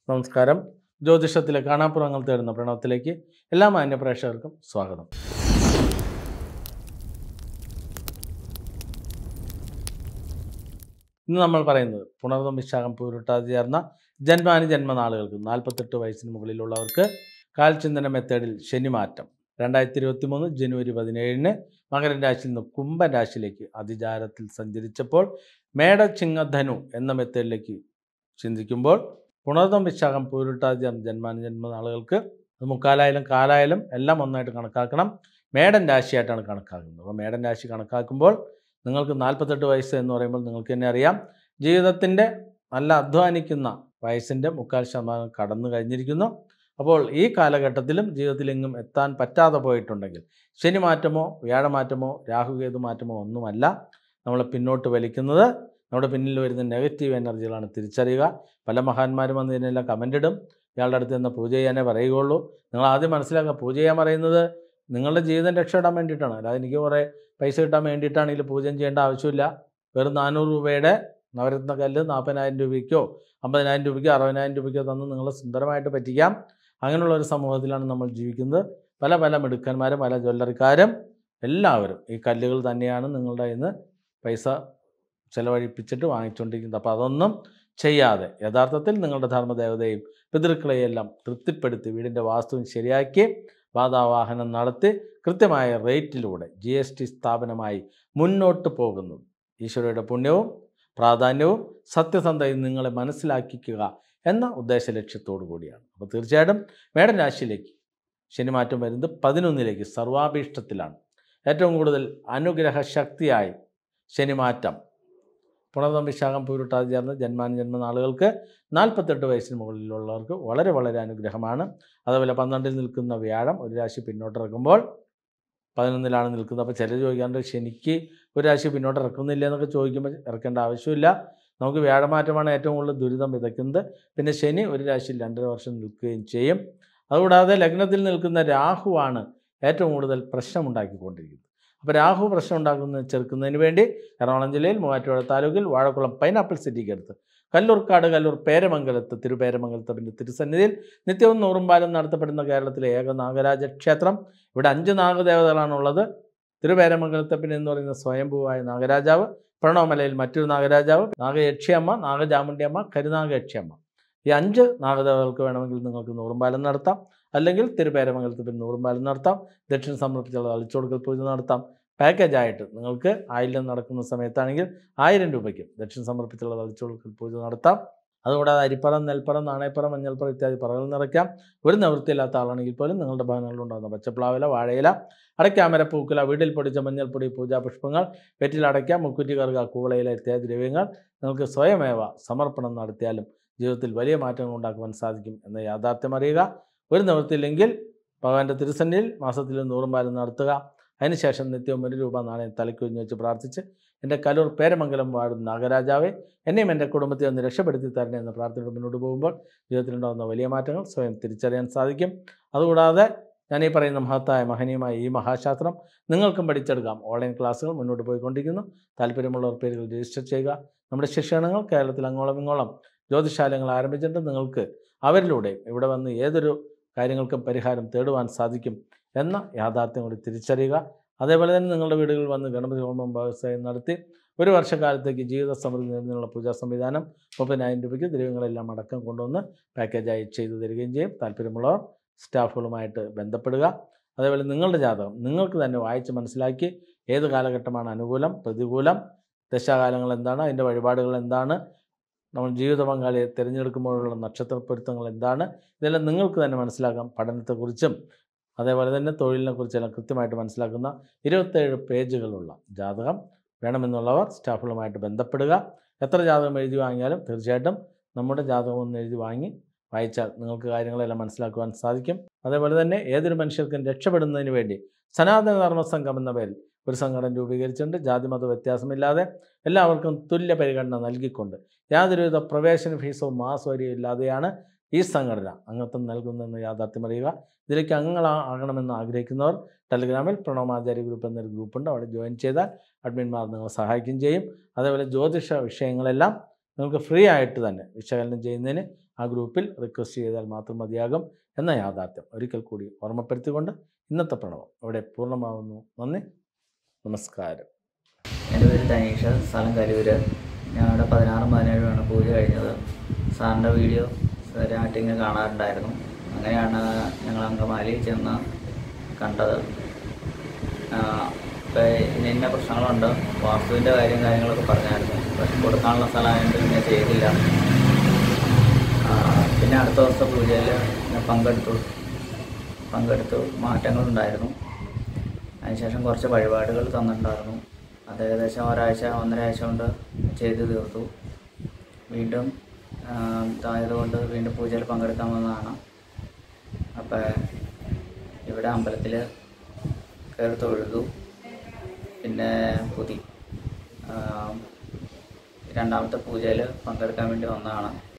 നമസ്കാരം ജ്യോതിഷത്തിലെ കാണാപ്പുറങ്ങൾ തേടുന്ന പ്രണവത്തിലേക്ക് എല്ലാ മാന്യ പ്രേക്ഷകർക്കും സ്വാഗതം ഇന്ന് നമ്മൾ പറയുന്നത് പുണർദം വിശാഖം പൂരുട്ടാതി ചേർന്ന ജന്മാനി ജന്മനാളുകൾക്ക് നാൽപ്പത്തെട്ട് വയസ്സിന് മുകളിലുള്ളവർക്ക് കാൽചിന്തന മെത്തേഡിൽ ശനിമാറ്റം രണ്ടായിരത്തി ഇരുപത്തി മൂന്ന് ജനുവരി പതിനേഴിന് മകരൻ രാശിയിൽ നിന്ന് കുംഭൻ രാശിയിലേക്ക് അതിചാരത്തിൽ സഞ്ചരിച്ചപ്പോൾ മേടച്ചിങ്ങധനു എന്ന മെത്തേഡിലേക്ക് ചിന്തിക്കുമ്പോൾ പുണർദം വിശാഖം പൂരുട്ടാതി ചേർന്ന ജന്മാനി ജന്മനാളുകൾക്ക് അത് മുക്കാലായാലും കാലായാലും എല്ലാം ഒന്നായിട്ട് കണക്കാക്കണം മേടൻ രാശിയായിട്ടാണ് കണക്കാക്കുന്നത് അപ്പോൾ മേടൻ രാശി കണക്കാക്കുമ്പോൾ നിങ്ങൾക്ക് നാൽപ്പത്തെട്ട് വയസ്സ് എന്ന് പറയുമ്പോൾ നിങ്ങൾക്ക് തന്നെ അറിയാം ജീവിതത്തിൻ്റെ നല്ല അധ്വാനിക്കുന്ന വയസ്സിൻ്റെ മുക്കാൽ ശതമാനം കടന്നു കഴിഞ്ഞിരിക്കുന്നു അപ്പോൾ ഈ കാലഘട്ടത്തിലും ജീവിതത്തിലെങ്ങും എത്താൻ പറ്റാതെ പോയിട്ടുണ്ടെങ്കിൽ ശനി മാറ്റമോ വ്യാഴമാറ്റമോ രാഹുകേതു മാറ്റമോ ഒന്നുമല്ല നമ്മളെ പിന്നോട്ട് വലിക്കുന്നത് നമ്മുടെ പിന്നിൽ വരുന്ന നെഗറ്റീവ് എനർജികളാണ് തിരിച്ചറിയുക പല മഹാന്മാരും വന്ന് ഇതിനെല്ലാം കമൻ്റ് ഇടും ഇയാളുടെ അടുത്ത് നിന്ന് പൂജ ചെയ്യാനേ പറയുകയുള്ളൂ നിങ്ങൾ ആദ്യം മനസ്സിലാക്കുക പൂജ ചെയ്യാൻ പറയുന്നത് നിങ്ങളുടെ ജീവിതം രക്ഷപ്പെടാൻ വേണ്ടിയിട്ടാണ് അല്ലാതെ എനിക്ക് കുറേ പൈസ കിട്ടാൻ വേണ്ടിയിട്ടാണെങ്കിൽ പൂജയും ചെയ്യേണ്ട ആവശ്യമില്ല വെറും നാനൂറ് രൂപയുടെ നവരത്ന കല്ല് നാൽപ്പതിനായിരം രൂപയ്ക്കോ അമ്പതിനായിരം രൂപയ്ക്കോ അറുപതിനായിരം രൂപയ്ക്കോ തന്ന് നിങ്ങളെ സുന്ദരമായിട്ട് പറ്റിക്കാം അങ്ങനെയുള്ള ഒരു സമൂഹത്തിലാണ് നമ്മൾ ജീവിക്കുന്നത് പല പല മിടുക്കന്മാരും പല ജ്വല്ലറിക്കാരും എല്ലാവരും ഈ കല്ലുകൾ തന്നെയാണ് നിങ്ങളുടെ കയ്യിൽ നിന്ന് പൈസ ചിലവഴിപ്പിച്ചിട്ട് വാങ്ങിച്ചുകൊണ്ടിരിക്കുന്നത് അപ്പോൾ അതൊന്നും ചെയ്യാതെ യഥാർത്ഥത്തിൽ നിങ്ങളുടെ ധർമ്മദേവതയും പിതൃക്കളെയും എല്ലാം തൃപ്തിപ്പെടുത്തി വീടിൻ്റെ വാസ്തുവും ശരിയാക്കി വാതാവാഹനം നടത്തി കൃത്യമായ റേറ്റിലൂടെ ജി എസ് ടി സ്ഥാപനമായി മുന്നോട്ട് പോകുന്നത് ഈശ്വരയുടെ പുണ്യവും പ്രാധാന്യവും സത്യസന്ധയും നിങ്ങളെ മനസ്സിലാക്കിക്കുക എന്ന ഉദ്ദേശ ലക്ഷ്യത്തോടു കൂടിയാണ് അപ്പോൾ തീർച്ചയായിട്ടും മേടൻ രാശിയിലേക്ക് ശനിമാറ്റം വരുന്നത് പതിനൊന്നിലേക്ക് സർവാഭീഷ്ടത്തിലാണ് ഏറ്റവും കൂടുതൽ അനുഗ്രഹ ശക്തിയായി ശനിമാറ്റം പുണർദം വിശാഖം പൂരുട്ടാതി ചേർന്ന് ജന്മാന ജന്മനാളുകൾക്ക് നാൽപ്പത്തെട്ട് വയസ്സിന് മുകളിലുള്ളവർക്ക് വളരെ വളരെ അനുഗ്രഹമാണ് അതുപോലെ പന്ത്രണ്ടിൽ നിൽക്കുന്ന വ്യാഴം ഒരു രാശി പിന്നോട്ടിറക്കുമ്പോൾ പതിനൊന്നിലാണ് നിൽക്കുന്നത് അപ്പോൾ ചിലർ ചോദിക്കാറുണ്ട് ശനിക്ക് ഒരു രാശി പിന്നോട്ട് ഇറക്കുന്നില്ല എന്നൊക്കെ ചോദിക്കുമ്പോൾ ഇറക്കേണ്ട ആവശ്യമില്ല നമുക്ക് വ്യാഴമാറ്റമാണ് ഏറ്റവും കൂടുതൽ ദുരിതം വിതയ്ക്കുന്നത് പിന്നെ ശനി ഒരു രാശിയിൽ രണ്ടര വർഷം നിൽക്കുകയും ചെയ്യും അതുകൂടാതെ ലഗ്നത്തിൽ നിൽക്കുന്ന രാഹുവാണ് ഏറ്റവും കൂടുതൽ പ്രശ്നമുണ്ടാക്കിക്കൊണ്ടിരിക്കുന്നത് അപ്പോൾ രാഹു പ്രശ്നം ഉണ്ടാക്കുന്ന ചെറുക്കുന്നതിന് വേണ്ടി എറണാകുളം ജില്ലയിൽ മൂവാറ്റുപുഴ താലൂക്കിൽ വാഴക്കുളം പൈനാപ്പിൾ സിറ്റിക്ക് അടുത്ത് കല്ലൂർക്കാട് കല്ലൂർ പേരമംഗലത്ത് തിരുപേരമംഗലത്ത് പിന്നെ തിരുസന്നിധിയിൽ നിത്യവും നൂറുംപാലം നടത്തപ്പെടുന്ന കേരളത്തിലെ ഏക നാഗരാജ ക്ഷേത്രം ഇവിടെ അഞ്ച് നാഗദേവതകളാണുള്ളത് തിരുപേരമംഗലത്തപ്പൻ എന്ന് പറയുന്ന സ്വയംഭൂവായ നാഗരാജാവ് പ്രണവമലയിൽ മറ്റൊരു നാഗരാജാവ് നാഗയക്ഷിയമ്മ നാഗചാമുണ്ടിയമ്മ കരുനാഗയക്ഷിയമ്മ ഈ അഞ്ച് നാഗദേവതകൾക്ക് വേണമെങ്കിൽ നിങ്ങൾക്ക് നൂറുംപാലം നടത്താം അല്ലെങ്കിൽ തിരുപേരമംഗലത്ത് പിന്നെ നൂറുംപാലം നടത്താം ദക്ഷിണ സമർപ്പിച്ചുള്ള അളിച്ചുകൊടുക്കൽ പൂജ നടത്താം പാക്കേജായിട്ട് നിങ്ങൾക്ക് ആയില്യം നടക്കുന്ന സമയത്താണെങ്കിൽ ആയിരം രൂപയ്ക്ക് ദക്ഷിണ സമർപ്പിച്ചുള്ള തളിച്ചുകൊടുക്കൽ പൂജ നടത്താം അതുകൂടാതെ അരിപ്പറം നെൽപ്പറം നാണയപ്പറം മഞ്ഞൾപ്പറം ഇത്യാദി പറകൾ നിറയ്ക്കാം ഒരു നിവൃത്തിയില്ലാത്ത ആളാണെങ്കിൽ പോലും നിങ്ങളുടെ ഭവനങ്ങളിൽ ഉണ്ടാകുന്ന പച്ചപ്ലാവില വാഴയില അടയ്ക്കാമര പൂക്കുല വീട്ടിൽ പൊടിച്ച മഞ്ഞൾപ്പൊടി പൂജാ പുഷ്പങ്ങൾ വെറ്റിലടയ്ക്ക മുക്കുറ്റി കറുക കൂവളയില ഇത്യാദി ദ്രവ്യങ്ങൾ നിങ്ങൾക്ക് സ്വയമേവ സമർപ്പണം നടത്തിയാലും ജീവിതത്തിൽ വലിയ മാറ്റങ്ങൾ ഉണ്ടാക്കുവാൻ സാധിക്കും എന്ന യാഥാർത്ഥ്യം അറിയുക ഒരു നിവൃത്തിയില്ലെങ്കിൽ ഭഗവാന്റെ തിരുസന്നിയിൽ മാസത്തിൽ നൂറും പാലം നടത്തുക അതിനുശേഷം നിത്യവും ഒരു രൂപ നാണയം തലയ്ക്കുഞ്ഞ് വെച്ച് പ്രാർത്ഥിച്ച് എൻ്റെ കലൂർ പേരമംഗലം വാഴും നാഗരാജാവെ എന്നെയും എൻ്റെ കുടുംബത്തെ ഒന്ന് രക്ഷപ്പെടുത്തി തരണേ എന്ന പ്രാർത്ഥനയോട് മുന്നോട്ട് പോകുമ്പോൾ ജീവിതത്തിലുണ്ടാകുന്ന വലിയ മാറ്റങ്ങൾ സ്വയം തിരിച്ചറിയാൻ സാധിക്കും അതുകൂടാതെ ഞാൻ ഈ പറയുന്ന മഹത്തായ മഹനീയമായ ഈ മഹാശാസ്ത്രം നിങ്ങൾക്കും പഠിച്ചെടുക്കാം ഓൺലൈൻ ക്ലാസ്സുകൾ മുന്നോട്ട് പോയിക്കൊണ്ടിരിക്കുന്നു താല്പര്യമുള്ളവർ പേരുകൾ രജിസ്റ്റർ ചെയ്യുക നമ്മുടെ ശിക്ഷണങ്ങൾ കേരളത്തിൽ അങ്ങോളം ഇങ്ങോളം ജ്യോതിശാലങ്ങൾ ആരംഭിച്ചിട്ട് നിങ്ങൾക്ക് അവരിലൂടെ ഇവിടെ വന്ന് ഏതൊരു കാര്യങ്ങൾക്കും പരിഹാരം തേടുവാൻ സാധിക്കും എന്ന യാഥാർത്ഥ്യം കൂടി തിരിച്ചറിയുക അതേപോലെ തന്നെ നിങ്ങളുടെ വീടുകളിൽ വന്ന് ഗണപതി ഹോമം വ്യവസായം നടത്തി ഒരു വർഷക്കാലത്തേക്ക് ജീവിത സമൃദ്ധി നേടുന്നതിനുള്ള പൂജാ സംവിധാനം മുപ്പതിനായിരം രൂപയ്ക്ക് ദ്രവ്യങ്ങളെല്ലാം അടക്കം കൊണ്ടുവന്ന് പാക്കേജായി ചെയ്തു തരികയും ചെയ്യും താല്പര്യമുള്ളവർ സ്റ്റാഫുകളുമായിട്ട് ബന്ധപ്പെടുക അതേപോലെ നിങ്ങളുടെ ജാതകം നിങ്ങൾക്ക് തന്നെ വായിച്ച് മനസ്സിലാക്കി ഏത് കാലഘട്ടമാണ് അനുകൂലം പ്രതികൂലം ദശാകാലങ്ങൾ എന്താണ് അതിൻ്റെ വഴിപാടുകൾ എന്താണ് നമ്മൾ ജീവിത പങ്കാളിയെ തിരഞ്ഞെടുക്കുമ്പോഴുള്ള നക്ഷത്ര പൊരുത്തങ്ങൾ എന്താണ് ഇതെല്ലാം നിങ്ങൾക്ക് തന്നെ മനസ്സിലാക്കാം പഠനത്തെക്കുറിച്ചും അതേപോലെ തന്നെ തൊഴിലിനെ കുറിച്ചെല്ലാം കൃത്യമായിട്ട് മനസ്സിലാക്കുന്ന ഇരുപത്തേഴ് പേജുകളുള്ള ജാതകം വേണമെന്നുള്ളവർ സ്റ്റാഫുകളുമായിട്ട് ബന്ധപ്പെടുക എത്ര ജാതകം എഴുതി വാങ്ങിയാലും തീർച്ചയായിട്ടും നമ്മുടെ ജാതകം ഒന്ന് എഴുതി വാങ്ങി വായിച്ചാൽ നിങ്ങൾക്ക് കാര്യങ്ങളെല്ലാം മനസ്സിലാക്കുവാൻ സാധിക്കും അതേപോലെ തന്നെ ഏതൊരു മനുഷ്യർക്കും രക്ഷപ്പെടുന്നതിന് വേണ്ടി സനാതന ധർമ്മ സംഘം എന്ന പേരിൽ ഒരു സംഘടന രൂപീകരിച്ചിട്ടുണ്ട് ജാതിമത വ്യത്യാസമില്ലാതെ എല്ലാവർക്കും തുല്യ പരിഗണന നൽകിക്കൊണ്ട് യാതൊരുവിധ പ്രവേശന ഫീസോ മാസോരിയോ ഇല്ലാതെയാണ് ഈ സംഘടന അംഗത്വം നൽകുന്നതെന്ന് യാഥാർത്ഥ്യം അറിയുക ഇതിലേക്ക് അംഗങ്ങളാകണമെന്ന് ആഗ്രഹിക്കുന്നവർ ടെലിഗ്രാമിൽ പ്രണവമാചാര്യ ഗ്രൂപ്പ് എന്നൊരു ഗ്രൂപ്പുണ്ട് അവിടെ ജോയിൻ ചെയ്താൽ അഡ്മിന്മാർ നിങ്ങളെ സഹായിക്കുകയും ചെയ്യും അതേപോലെ ജ്യോതിഷ വിഷയങ്ങളെല്ലാം നിങ്ങൾക്ക് ഫ്രീ ആയിട്ട് തന്നെ വിശകലനം ചെയ്യുന്നതിന് ആ ഗ്രൂപ്പിൽ റിക്വസ്റ്റ് ചെയ്താൽ മാത്രം മതിയാകും എന്ന യാഥാർത്ഥ്യം ഒരിക്കൽ കൂടി ഓർമ്മപ്പെടുത്തിക്കൊണ്ട് ഇന്നത്തെ പ്രണവം ഇവിടെ പൂർണ്ണമാവുന്നു നന്ദി നമസ്കാരം എൻ്റെ പേര് തനീഷ് സ്ഥലം കലൂര് ഞങ്ങളുടെ പതിനാറും പതിനേഴുമാണ് പൂജ കഴിഞ്ഞത് സാറിൻ്റെ വീഡിയോ സ്ഥിരമായിട്ട് കാണാറുണ്ടായിരുന്നു അങ്ങനെയാണ് ഞങ്ങൾ അങ്കമാലി ചെന്ന് കണ്ടത് ഇപ്പോൾ ഇന്ന ഇന്ന പ്രശ്നങ്ങളുണ്ട് വാസ്തുവിൻ്റെ കാര്യം കാര്യങ്ങളൊക്കെ പറഞ്ഞായിരുന്നു പക്ഷെ കൊടുക്കാനുള്ള സ്ഥലമായതുകൊണ്ട് പിന്നെ ചെയ്തില്ല ആ, പിന്നെ അടുത്ത ദിവസത്തെ പൂജയിൽ ഞാൻ പങ്കെടുത്തു പങ്കെടുത്തു മാറ്റങ്ങളുണ്ടായിരുന്നു അതിനുശേഷം കുറച്ച് വഴിപാടുകൾ തന്നിട്ടുണ്ടായിരുന്നു അത് ഏകദേശം ഒരാഴ്ച ഒന്നര ആഴ്ച കൊണ്ട് ചെയ്ത് തീർത്തു വീണ്ടും ആ, ഇതായതുകൊണ്ട് വീണ്ടും പൂജയിൽ പങ്കെടുക്കാൻ വന്നതാണ് അപ്പോൾ ഇവിടെ അമ്പലത്തിൽ കയറി തൊഴുതു പിന്നെ പുതി ആ, രണ്ടാമത്തെ പൂജയിൽ പങ്കെടുക്കാൻ വേണ്ടി വന്നതാണ്